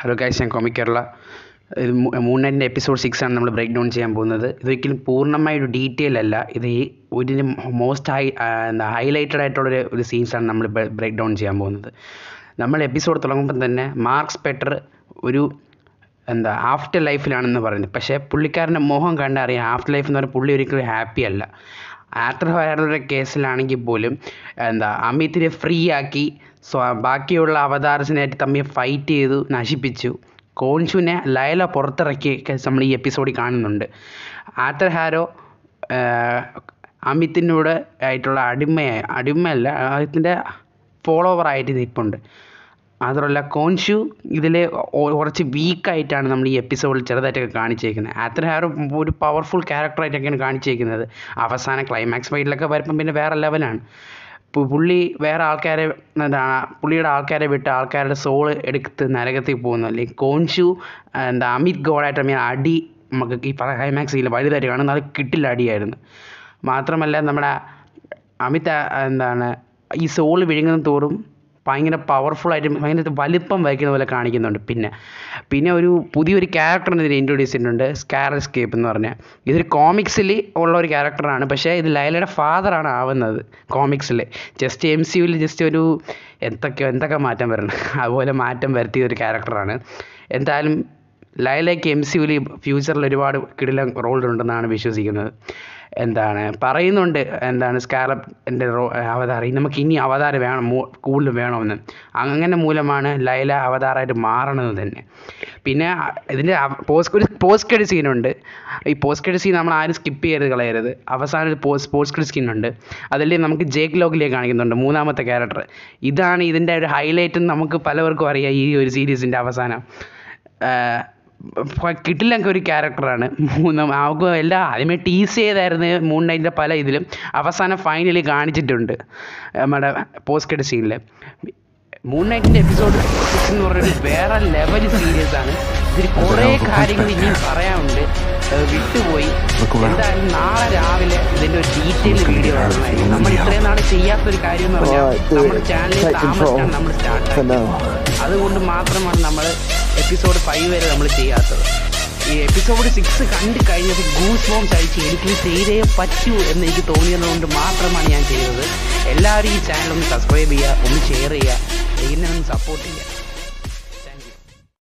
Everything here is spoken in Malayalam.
ഹലോ ഗൈസ് ഞാൻ കോമിക് കേരള ഇത് മൂൺ നൈറ്റിൻ്റെ എപ്പിസോഡ് സിക്സ് ആണ് നമ്മൾ ബ്രേക്ക് ഡൗൺ ചെയ്യാൻ പോകുന്നത് ഇതൊരിക്കലും പൂർണ്ണമായ ഒരു ഡീറ്റെയിൽ അല്ല ഇത് ഈ ഒരു മോസ്റ്റ് ഹൈ എന്താ ഹൈലൈറ്റഡ് ആയിട്ടുള്ളൊരു ഒരു സീൻസാണ് നമ്മൾ ബ്രേക്ക് ഡൗൺ ചെയ്യാൻ പോകുന്നത് നമ്മൾ എപ്പിസോഡ് തുടങ്ങുമ്പോൾ തന്നെ മാർക്സ് പെട്ടർ ഒരു എന്താ ആഫ്റ്റർ ലൈഫിലാണെന്ന് പറയുന്നത് പക്ഷേ പുള്ളിക്കാരൻ്റെ മുഖം കണ്ടറിയാം ആഫ്റ്റർ ലൈഫ് എന്ന് പറഞ്ഞാൽ പുള്ളി ഒരിക്കലും ഹാപ്പി അല്ല ആഫ്റ്റർ ഫയറുടെ കേസിലാണെങ്കിൽ പോലും എന്താ അമിത്തിനെ ഫ്രീ ആക്കി സ്വ ബാക്കിയുള്ള അവതാരസിനായിട്ട് തമ്മിൽ ഫൈറ്റ് ചെയ്തു നശിപ്പിച്ചു കോൺഷുവിനെ ലയല പുറത്തിറക്കി നമ്മൾ ഈ എപ്പിസോഡിൽ കാണുന്നുണ്ട് ആറ്റർ ഹാരോ അമിത്തിനോട് ആയിട്ടുള്ള അടിമയായി അടിമയല്ല അദ്ദേഹത്തിൻ്റെ ഫോളോവറായിട്ട് നിൽപ്പുണ്ട് മാത്രമല്ല കോൺഷു ഇതിൽ കുറച്ച് വീക്കായിട്ടാണ് നമ്മൾ ഈ എപ്പിസോഡിൽ ചെറുതായിട്ടൊക്കെ കാണിച്ചേക്കുന്നത് ആത്തർ ഹാരോ ഒരു പവർഫുൾ ക്യാരക്ടറായിട്ടൊക്കെയാണ് കാണിച്ചേക്കുന്നത് അവസാന ക്ലൈമാക്സ് ഫൈറ്റിലൊക്കെ വരുമ്പം പിന്നെ വേറെ ലെവലാണ് പുള്ളി വേറെ ആൾക്കാരെ എന്താണ് പുള്ളിയുടെ ആൾക്കാരെ വിട്ട് ആൾക്കാരുടെ സോള് എടുത്ത് നരകത്തിൽ പോകുന്നു അല്ലെങ്കിൽ കോൺഷു എന്താ അമിത് ഗോഡായിട്ട് മീൻ അടി നമുക്ക് ഈ ക്ലൈമാക്സിൽ വലുതായിട്ട് കാണുന്നത് അത് കിട്ടില്ല അടിയായിരുന്നു മാത്രമല്ല നമ്മുടെ അമിത് എന്താണ് ഈ സോള് വിഴുങ്ങുന്ന തോറും ഭയങ്കര പവർഫുള്ളായിട്ട് ഭയങ്കര വലിപ്പം വയ്ക്കുന്ന പോലെ കാണിക്കുന്നുണ്ട് പിന്നെ പിന്നെ ഒരു പുതിയൊരു ക്യാരക്ടറിനെ ഇതിൽ ഇൻട്രൊഡ്യൂസ് ചെയ്യുന്നുണ്ട് സ്കാർ എസ്കേപ്പ് എന്ന് പറഞ്ഞാൽ ഇതൊരു കോമിക്സിൽ ഉള്ള ഒരു ക്യാരക്ടറാണ് പക്ഷേ ഇത് ലൈലയുടെ ഫാദറാണ് ആവുന്നത് കോമിക്സിൽ ജസ്റ്റ് എം സി യുവിൽ ജസ്റ്റ് ഒരു എന്തൊക്കെ എന്തൊക്കെ മാറ്റം വരണം അതുപോലെ മാറ്റം വരുത്തിയ ഒരു ക്യാരക്ടറാണ് എന്തായാലും ലൈലയ്ക്ക് എം സി യുവിൽ ഫ്യൂച്ചറിൽ ഒരുപാട് കിടിലം റോൾ ഉണ്ടെന്നാണ് വിശ്വസിക്കുന്നത് എന്താണ് പറയുന്നുണ്ട് എന്താണ് സ്കാലപ്പിൻ്റെ റോ അവതാരം നമുക്ക് ഇനി അവതാരം വേണം കൂടുതൽ വേണമെന്ന് അങ്ങനെ മൂലമാണ് ലൈല അവതാരമായിട്ട് മാറണത് തന്നെ പിന്നെ ഇതിൻ്റെ പോസ്റ്റ് ഒരു പോസ്റ്റ് ക്രെഡിറ്റ് സീനുണ്ട് ഈ പോസ്റ്റ് ക്രെഡിറ്റ് സീൻ നമ്മൾ ആരും സ്കിപ്പ് ചെയ്ത് കളയരുത് അവസാനം ഒരു പോസ്റ്റ് പോസ്റ്റ് ക്രെഡിറ്റ് സീനുണ്ട് അതിൽ നമുക്ക് ജേക്ക് ലോഗിലേക്ക് കാണിക്കുന്നുണ്ട് മൂന്നാമത്തെ ക്യാരക്ടർ ഇതാണ് ഇതിൻ്റെ ഒരു ഹൈലൈറ്റ് നമുക്ക് പലവർക്കും അറിയാം ഈ ഒരു സീരീസിൻ്റെ അവസാനം കിട്ടില്ലൊക്കെ ഒരു ക്യാരക്ടറാണ് മൂന്ന് നമുക്ക് എല്ലാം ആദ്യമേ ടീസ് ചെയ്തായിരുന്നു മൂൺ നൈറ്റിൻ്റെ പല ഇതിലും അവസാനം ഫൈനലി കാണിച്ചിട്ടുണ്ട് നമ്മുടെ പോസ്റ്റ് ക്രെഡിറ്റ് സീനിൽ മൂൺ നൈറ്റിൻ്റെ എപ്പിസോഡ് സിക്സ് എന്ന് പറഞ്ഞൊരു വേറെ ലെവൽ സീരിയസ് ആണ് ഇതിൽ കുറേ കാര്യങ്ങൾ ഇനിയും പറയാനുണ്ട് വിട്ടുപോയി എന്തായാലും നാളെ രാവിലെ ഇതിൻ്റെ ഒരു ഡീറ്റെയിൽ വീഡിയോ കാണുന്നതായിരിക്കും നമ്മൾ ഇത്രയും നാളെ ചെയ്യാത്തൊരു കാര്യം എന്ന് പറഞ്ഞാൽ നമ്മുടെ ചാനലിൽ താമസിച്ചാണ് നമ്മൾ സ്റ്റാർട്ട് അതുകൊണ്ട് മാത്രമാണ് നമ്മൾ എപ്പിസോഡ് ഫൈവ് വരെ നമ്മൾ ചെയ്യാത്തത് ഈ എപ്പിസോഡ് സിക്സ് കണ്ടു കഴിഞ്ഞപ്പോൾ ഗൂസ് ബോംസ് അടിച്ച് എനിക്ക് ചെയ്തേ പറ്റൂ എന്ന് എനിക്ക് തോന്നിയതുകൊണ്ട് മാത്രമാണ് ഞാൻ ചെയ്തത് എല്ലാവരും ഈ ചാനൽ ഒന്ന് സബ്സ്ക്രൈബ് ചെയ്യുക ഒന്ന് ഷെയർ ചെയ്യുക ചെയ്യുന്നതൊന്ന് സപ്പോർട്ട് ചെയ്യുക